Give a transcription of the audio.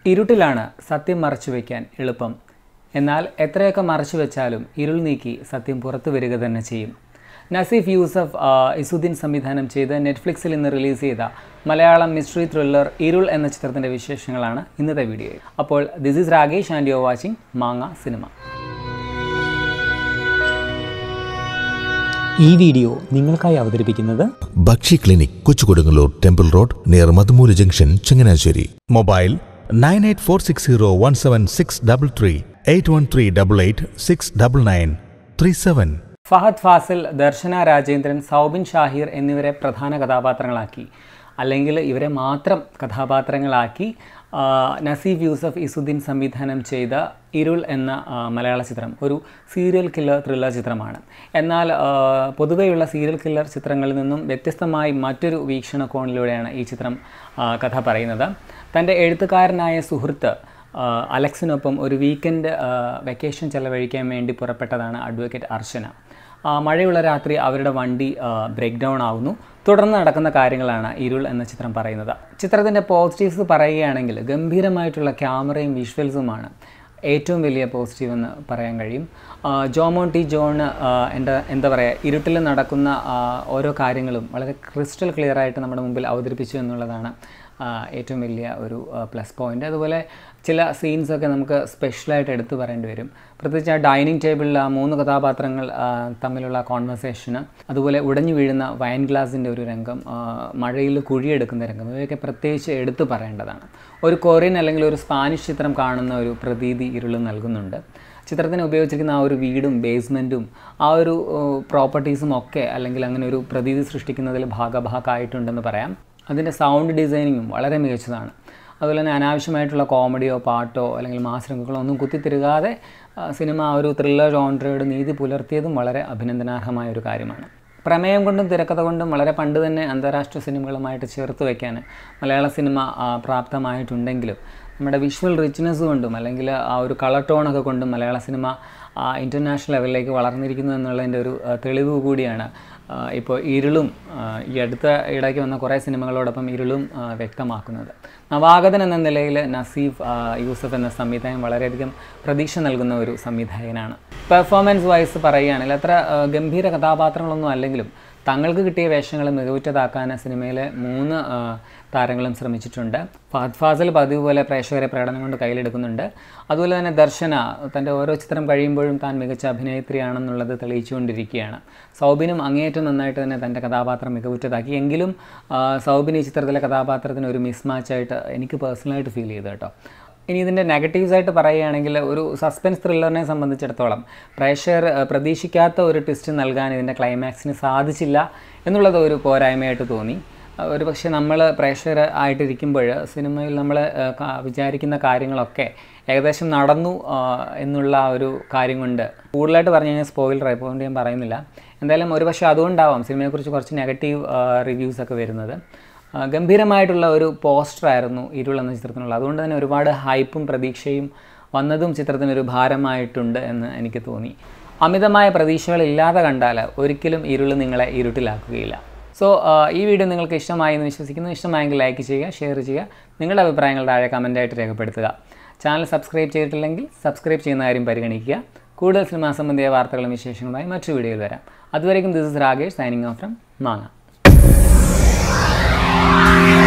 ഇരുട്ടിലാണ് സത്യം മറച്ചു വയ്ക്കാൻ എളുപ്പം എന്നാൽ എത്രയൊക്കെ മറച്ചു വെച്ചാലും ഇരുൾ നീക്കി സത്യം പുറത്തു വരിക തന്നെ ചെയ്യും നസീഫ് യൂസഫ് ആ, ഇസുദ്ദീൻ സംവിധാനം ചെയ്ത് നെറ്റ്ഫ്ലിക്സിൽ ഇന്ന് റിലീസ് ചെയ്ത മലയാളം മിസ്റ്ററി ത്രില്ലർ ഇരുൾ എന്ന ചിത്രത്തിൻ്റെ വിശേഷങ്ങളാണ് ഇന്നത്തെ വീഡിയോയിൽ അപ്പോൾ this is Rakesh and you watching Manga cinema ഈ വീഡിയോ നിങ്ങൾക്കായി അവതരിപ്പിക്കുന്നത് ഭക്ഷ്യ clinic Kochukodungallur temple road near Madhumoola junction Changanassery mobile nine eight four six zero one seven six double three eight one three double eight six double nine three seven Fahadh Faasil Darshana Rajendran Soubin Shahir എന്നിവരെ പ്രധാന കഥാപാത്രങ്ങളാക്കി അല്ലെങ്കിൽ ഇവരെ മാത്രം കഥാപാത്രങ്ങളാക്കി ആ, നസീഫ് യൂസഫ് ഇസുദ്ദീൻ സംവിധാനം ചെയ്ത ഇരുൾ എന്ന ആ, മലയാള ചിത്രം ഒരു സീരിയൽ കില്ലർ ത്രില്ലർ ചിത്രമാണ് എന്നാൽ ആ, പൊതുവെയുള്ള സീരിയൽ കില്ലർ ചിത്രങ്ങളിൽ നിന്നും വ്യത്യസ്തമായി മറ്റൊരു വീക്ഷണകോണിലൂടെയാണ് ഈ ചിത്രം ആ, കഥ പറയുന്നത് തൻ്റെ എഴുത്തുകാരനായ സുഹൃത്ത് ആ, അലക്സിനൊപ്പം ഒരു വീക്കെൻഡ് വെക്കേഷൻ ചെലവഴിക്കാൻ വേണ്ടി പുറപ്പെട്ടതാണ് അഡ്വക്കേറ്റ് അർച്ചന ആ, മഴയുള്ള രാത്രി അവരുടെ വണ്ടി ബ്രേക്ക് ഡൗൺ ആവുന്നു തുടർന്ന് നടക്കുന്ന കാര്യങ്ങളാണ് ഇരുൾ എന്ന ചിത്രം പറയുന്നത് ചിത്രത്തിൻ്റെ പോസിറ്റീവ്സ് പറയുകയാണെങ്കിൽ ഗംഭീരമായിട്ടുള്ള ക്യാമറയും വിഷ്വൽസുമാണ് ഏറ്റവും വലിയ പോസിറ്റീവ് എന്ന് പറയാൻ കഴിയും ആ, ജോമോൺ ടി ജോൺ ആ, എന്താ എന്താ പറയുക ഇരുട്ടിൽ നടക്കുന്ന ആ, ഓരോ കാര്യങ്ങളും വളരെ ക്രിസ്റ്റൽ ക്ലിയർ ആയിട്ട് നമ്മുടെ മുമ്പിൽ അവതരിപ്പിച്ചു എന്നുള്ളതാണ് ആ, ഏറ്റവും വലിയ ഒരു പ്ലസ് പോയിൻ്റ് അതുപോലെ ചില സീൻസൊക്കെ നമുക്ക് സ്പെഷ്യലായിട്ട് എടുത്തു പറയേണ്ടി വരും പ്രത്യേകിച്ച് ആ ഡൈനിങ് ടേബിളിൽ ആ മൂന്ന് കഥാപാത്രങ്ങൾ ആ, തമ്മിലുള്ള കോൺവെർസേഷന് അതുപോലെ ഉടഞ്ഞു വീഴുന്ന വൈൻ ഗ്ലാസിൻ്റെ ഒരു രംഗം ആ, മഴയിൽ കുഴിയെടുക്കുന്ന രംഗം ഇവയൊക്കെ പ്രത്യേകിച്ച് എടുത്തു പറയേണ്ടതാണ് ഒരു കൊറിയൻ അല്ലെങ്കിൽ ഒരു സ്പാനിഷ് ചിത്രം കാണുന്ന ഒരു പ്രതീതി ഇരുൾ നൽകുന്നുണ്ട് ചിത്രത്തിന് ഉപയോഗിച്ചിരിക്കുന്ന ആ ഒരു വീടും ബേസ്മെൻറ്റും ആ ഒരു പ്രോപ്പർട്ടീസും ഒക്കെ അല്ലെങ്കിൽ അങ്ങനെ ഒരു പ്രതീതി സൃഷ്ടിക്കുന്നതിൽ ഭാഗഭാഗമായിട്ടുണ്ടെന്ന് പറയാം അതിൻ്റെ സൗണ്ട് ഡിസൈനിങ്ങും വളരെ മികച്ചതാണ് അതുപോലെ തന്നെ അനാവശ്യമായിട്ടുള്ള കോമഡിയോ പാട്ടോ അല്ലെങ്കിൽ മാസ് രംഗങ്ങളോ ഒന്നും കുത്തിത്തിരുകാതെ ആ, സിനിമ ആ ഒരു ത്രില്ലർ ജോൺട്രയോട് നീതി പുലർത്തിയതും വളരെ അഭിനന്ദനാർഹമായ ഒരു കാര്യമാണ് പ്രമേയം കൊണ്ടും തിരക്കഥ കൊണ്ടും വളരെ പണ്ട് തന്നെ അന്താരാഷ്ട്ര സിനിമകളുമായിട്ട് ചേർത്ത് വയ്ക്കാൻ മലയാള സിനിമ ആ, പ്രാപ്തമായിട്ടുണ്ടെങ്കിലും നമ്മുടെ വിഷ്വൽ റിച്ച്നെസ് കൊണ്ടും അല്ലെങ്കിൽ ആ ഒരു കളർ ടോണൊക്കെ കൊണ്ടും മലയാള സിനിമ ഇൻ്റർനാഷണൽ ലെവലിലേക്ക് വളർന്നിരിക്കുന്നു എന്നുള്ളതിൻ്റെ ഒരു ആ, തെളിവ് കൂടിയാണ് ആ, ഇപ്പോൾ ഇരുളും ആ, ഈ അടുത്ത ഇടയ്ക്ക് വന്ന കുറേ സിനിമകളോടൊപ്പം ഇരുളും ആ, വ്യക്തമാക്കുന്നത് നവാഗതൻ എന്ന നിലയിൽ നസീഫ് ആ, യൂസഫ് എന്ന സംവിധായകൻ വളരെയധികം പ്രതീക്ഷ നൽകുന്ന ഒരു സംവിധായകനാണ് പെർഫോമൻസ് വൈസ് പറയുകയാണെങ്കിൽ അത്ര ആ, ഗംഭീര കഥാപാത്രങ്ങളൊന്നും അല്ലെങ്കിലും തങ്ങൾക്ക് കിട്ടിയ വേഷങ്ങൾ മികവുറ്റതാക്കാൻ സിനിമയിലെ മൂന്ന് ആ, താരങ്ങളും ശ്രമിച്ചിട്ടുണ്ട് ഫഹദ് ഫാസിൽ പതിവ് പോലെ പ്രേക്ഷകരെ പ്രകടനം കൊണ്ട് കയ്യിലെടുക്കുന്നുണ്ട് അതുപോലെ തന്നെ ദർശന തൻ്റെ ഓരോ ചിത്രം കഴിയുമ്പോഴും താൻ മികച്ച അഭിനേത്രിയാണെന്നുള്ളത് തെളിയിച്ചുകൊണ്ടിരിക്കുകയാണ് സൗബിനും അങ്ങേയറ്റം നന്നായിട്ട് തന്നെ തൻ്റെ കഥാപാത്രം മികവുറ്റതാക്കി എങ്കിലും ആ, സൗബിൻ ഈ ചിത്രത്തിലെ കഥാപാത്രത്തിന് ഒരു മിസ്മാച്ചായിട്ട് എനിക്ക് പേഴ്സണലായിട്ട് ഫീൽ ചെയ്തു കേട്ടോ ഇനി ഇതിൻ്റെ നെഗറ്റീവ്സ് ആയിട്ട് പറയുകയാണെങ്കിൽ ഒരു സസ്പെൻസ് ത്രില്ലറിനെ സംബന്ധിച്ചിടത്തോളം പ്രേക്ഷകർ അഹ്, പ്രതീക്ഷിക്കാത്ത ഒരു ട്വിസ്റ്റ് നൽകാൻ ഇതിൻ്റെ ക്ലൈമാക്സിന് സാധിച്ചില്ല എന്നുള്ളത് ഒരു പോരായ്മയായിട്ട് തോന്നി അഹ് ഒരു പക്ഷേ നമ്മൾ പ്രേക്ഷകർ ആയിട്ടിരിക്കുമ്പോൾ സിനിമയിൽ നമ്മൾ അഹ്, കാ- വിചാരിക്കുന്ന കാര്യങ്ങളൊക്കെ ഏകദേശം നടന്നു ആഹ്, എന്നുള്ള ആ ഒരു കാര്യം കൊണ്ട് കൂടുതലായിട്ട് പറഞ്ഞു കഴിഞ്ഞാൽ സ്പോയിലർ ആയതുകൊണ്ട് ഞാൻ പറയുന്നില്ല എന്തായാലും ഒരു പക്ഷേ അതുകൊണ്ടാവാം സിനിമയെക്കുറിച്ച് കുറച്ച് നെഗറ്റീവ് റിവ്യൂസ് ഒക്കെ വരുന്നത് ആ, ഗംഭീരമായിട്ടുള്ള ഒരു പോസ്റ്ററായിരുന്നു ഇരുൾ എന്ന ചിത്രത്തിനുള്ള അതുകൊണ്ട് തന്നെ ഒരുപാട് ഹൈപ്പും പ്രതീക്ഷയും വന്നതും ചിത്രത്തിനൊരു ഭാരമായിട്ടുണ്ട് എന്ന് എനിക്ക് തോന്നി അമിതമായ പ്രതീക്ഷകളില്ലാതെ കണ്ടാൽ ഒരിക്കലും ഇരുൾ നിങ്ങളെ ഇരുട്ടിലാക്കുകയില്ല സോ ഈ വീഡിയോ നിങ്ങൾക്ക് ഇഷ്ടമായി എന്ന് വിശ്വസിക്കുന്നു ഇഷ്ടമായെങ്കിൽ ലൈക്ക് ചെയ്യുക ഷെയർ ചെയ്യുക നിങ്ങളുടെ അഭിപ്രായങ്ങൾ താഴെ കമൻറ്റായിട്ട് രേഖപ്പെടുത്തുക ചാനൽ സബ്സ്ക്രൈബ് ചെയ്തിട്ടില്ലെങ്കിൽ സബ്സ്ക്രൈബ് ചെയ്യുന്ന കാര്യം പരിഗണിക്കുക കൂടുതൽ സിനിമാ സംബന്ധിയായ വാർത്തകളും വിശേഷങ്ങളുമായി മറ്റു വീഡിയോയിൽ വരാം അതുവരേക്കും this is Rakesh signing off from മാങ്ങ